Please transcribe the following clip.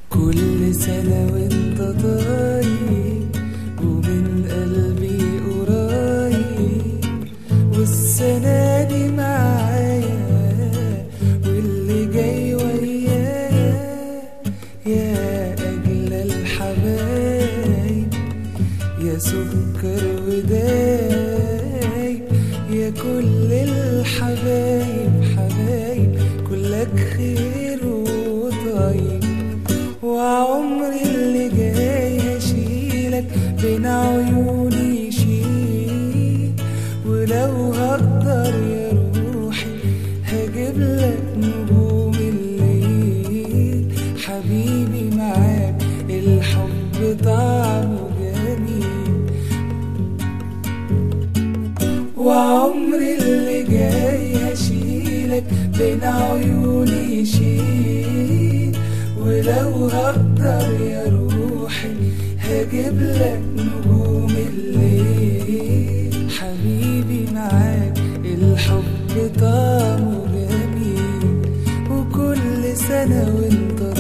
كل سنة وانت طيب ومن قلبي قريب والسنة دي معايا واللي جاي ويايا يا أجلى الحبايب يا سكر ودايب يا كل الحبايب حبايب كلك خير وطيب وعمري اللي جاي هشيلك بين عيوني شيل ولو هقدر يا روحي هجيب لك نجوم الليل حبيبي معاك الحب طعمه جميل وعمري اللي جاي هشيلك بين عيوني شيل ولو هقدر يا روحي هجيب لك نجوم الليل حبيبي معاك الحب طعمه جميل وكل سنة وانت